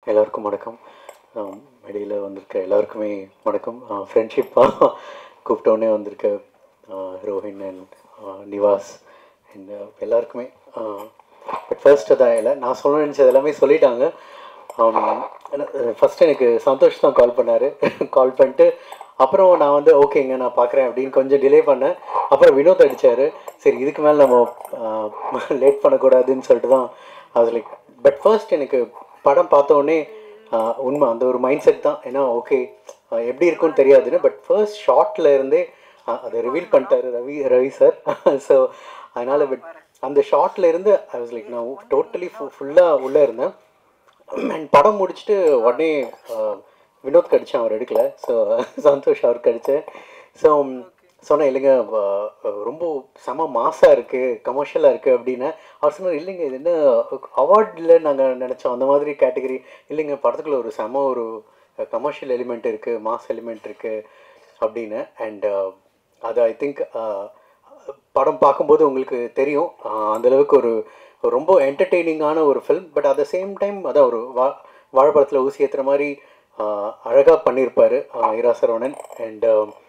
எல்லாருக்கும் வணக்கம் மெடியில் வந்திருக்க எல்லாருக்குமே வணக்கம் ஃப்ரெண்ட்ஷிப்பாக கூப்பிட்டோன்னே வந்திருக்க ரோஹின் அண்ட் நிவாஸ் அண்ட் எல்லாருக்குமே பட் ஃபர்ஸ்ட் அதான் இல்லை நான் சொல்ல நினச்சது எல்லாமே சொல்லிட்டாங்க ஃபஸ்ட் எனக்கு சந்தோஷ் தான் கால் பண்ணார் கால் பண்ணிட்டு அப்புறம் நான் வந்து ஓகேங்க நான் பார்க்குறேன் அப்படின்னு கொஞ்சம் டிலே பண்ணேன் அப்புறம் வினோத் அடித்தார் சரி இதுக்கு மேலே நம்ம லேட் பண்ணக்கூடாதுன்னு சொல்லிட்டு தான் அது லைக் பட் ஃபர்ஸ்ட் எனக்கு படம் பார்த்த உடனே ஆஹ், உண்மை அந்த ஒரு மைண்ட் செட் தான் ஏன்னா ஓகே எப்படி இருக்கும்னு தெரியாதுன்னு பட் ஃபர்ஸ்ட் ஷார்ட்ல இருந்தே ஆஹ், அதை ரிவீல் பண்ணிட்டாரு ரவி ரவி சார் ஸோ அதனால் பட் அந்த ஷார்ட்ல இருந்து ஐ வாஸ் லைக் நான் டோட்டலி ஃபுல்லாக உள்ளே இருந்தேன் அண்ட் படம் முடிச்சுட்டு உடனே ஆஹ், வினோத் கடிச்சேன் அவர் எடுக்கல ஸோ சந்தோஷ் அவர் கடிச்சேன் ஸோ சொன்னேன் இல்லைங்க ஆஹ், ரொம்ப செம மாசாக இருக்குது கமர்ஷியலாக இருக்குது அப்படின்னு அவர் சொன்னார் இல்லைங்க இது என்ன அவார்டில் நாங்கள் நினச்சோம் அந்த மாதிரி கேட்டகரி இல்லைங்க படத்துக்குள்ள ஒரு செம ஒரு கமர்ஷியல் எலிமெண்ட் இருக்குது மாஸ் எலிமெண்ட் இருக்குது அப்படின்னு அண்ட் அது ஐ திங்க் படம் பார்க்கும்போது உங்களுக்கு தெரியும் ஆஹ் அந்த அளவுக்கு ஒரு ஒரு ரொம்ப என்டர்டெய்னிங்கான ஒரு film but at the same time அதான் ஒரு வா வாழைப்பழத்தில் ஊசி ஏற்றுற மாதிரி அழகாக பண்ணியிருப்பார் இராசரவணன் அண்ட்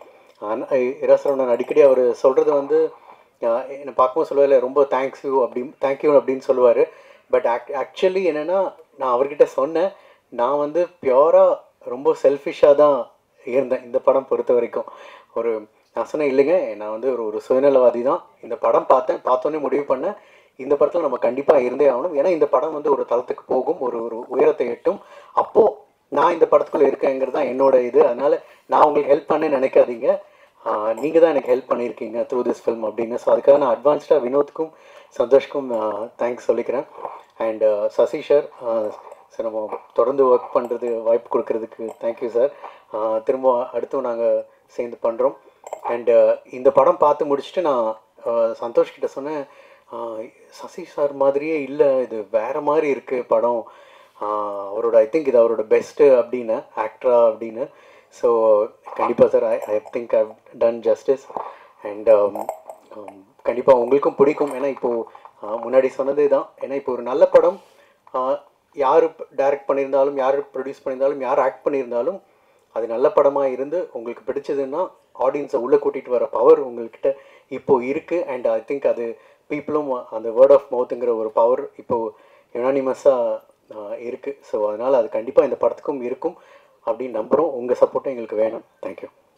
இராசரவணன் அடிக்கடி அவர் சொல்கிறது வந்து ஆஹ் என்னை பார்க்கும்போது சொல்லுவார் ரொம்ப தேங்க்ஸ் யூ அப்படி தேங்க்யூ அப்படின்னு சொல்லுவார் பட் ஆக் ஆக்சுவலி என்னென்னா நான் அவர்கிட்ட சொன்னேன் நான் வந்து பியூராக ரொம்ப செல்ஃபிஷாக தான் இருந்தேன் இந்த படம் பொறுத்த வரைக்கும் ஒரு நான் சொன்னேன் இல்லைங்க நான் வந்து ஒரு ஒரு சுயநலவாதி தான் இந்த படம் பார்த்தேன் பார்த்தோன்னே முடிவு பண்ணேன் இந்த படத்தில் நம்ம கண்டிப்பாக இருந்தே ஆகணும் ஏன்னா இந்த படம் வந்து ஒரு தளத்துக்கு போகும் ஒரு ஒரு உயரத்தை எட்டும் அப்போது நான் இந்த படத்துக்குள்ளே இருக்கேங்கிறது தான் என்னோட இது அதனால் நான் உங்களுக்கு ஹெல்ப் பண்ண நினைக்காதீங்க நீங்கள் தான் எனக்கு ஹெல்ப் பண்ணியிருக்கீங்க த்ரூ திஸ் ஃபில்ம் அப்படின்னு ஸோ அதுக்காக நான் அட்வான்ஸ்டாக வினோத்துக்கும் சந்தோஷ்க்கும் தேங்க்ஸ் சொல்லிக்கிறேன் அண்ட் சசி சார் சார் நம்ம தொடர்ந்து ஒர்க் பண்ணுறது வாய்ப்பு கொடுக்கறதுக்கு தேங்க்யூ சார் திரும்ப அடுத்தும் நாங்கள் சேர்ந்து பண்ணுறோம் அண்டு இந்த படம் பார்த்து முடிச்சுட்டு நான் ஆஹ், சந்தோஷ் கிட்ட சொன்னேன் ஆஹ், சசி சார் மாதிரியே இல்லை இது வேற மாதிரி இருக்குது படம் ஆஹ், அவரோட ஐ திங்க் இது அவரோட பெஸ்ட்டு அப்படின்னு ஆக்டரா அப்படின்னு ஸோ கண்டிப்பாக sir I I think I done justice and கண்டிப்பாக உங்களுக்கும் பிடிக்கும் ஏன்னா இப்போது முன்னாடி சொன்னதே தான் ஏன்னா இப்போ ஒரு நல்ல படம் யார் டைரக்ட் பண்ணியிருந்தாலும் யார் ப்ரொடியூஸ் பண்ணியிருந்தாலும் யார் ஆக்ட் பண்ணியிருந்தாலும் அது நல்ல படமாக இருந்து உங்களுக்கு பிடிச்சதுன்னா ஆடியன்ஸை உள்ளே கூட்டிகிட்டு வர பவர் உங்கள்கிட்ட இப்போது இருக்குது அண்ட் ஐ திங்க் அது பீப்புளும் அந்த வேர்ட் ஆஃப் மவுத்துங்கிற ஒரு பவர் இப்போது யுனானிமஸாக இருக்குது ஸோ அதனால் அது கண்டிப்பாக இந்த படத்துக்கும் இருக்கும் அப்படின்னு நம்புகிறோம் உங்கள் சப்போர்ட்டும் எங்களுக்கு வேணும் தேங்க்யூ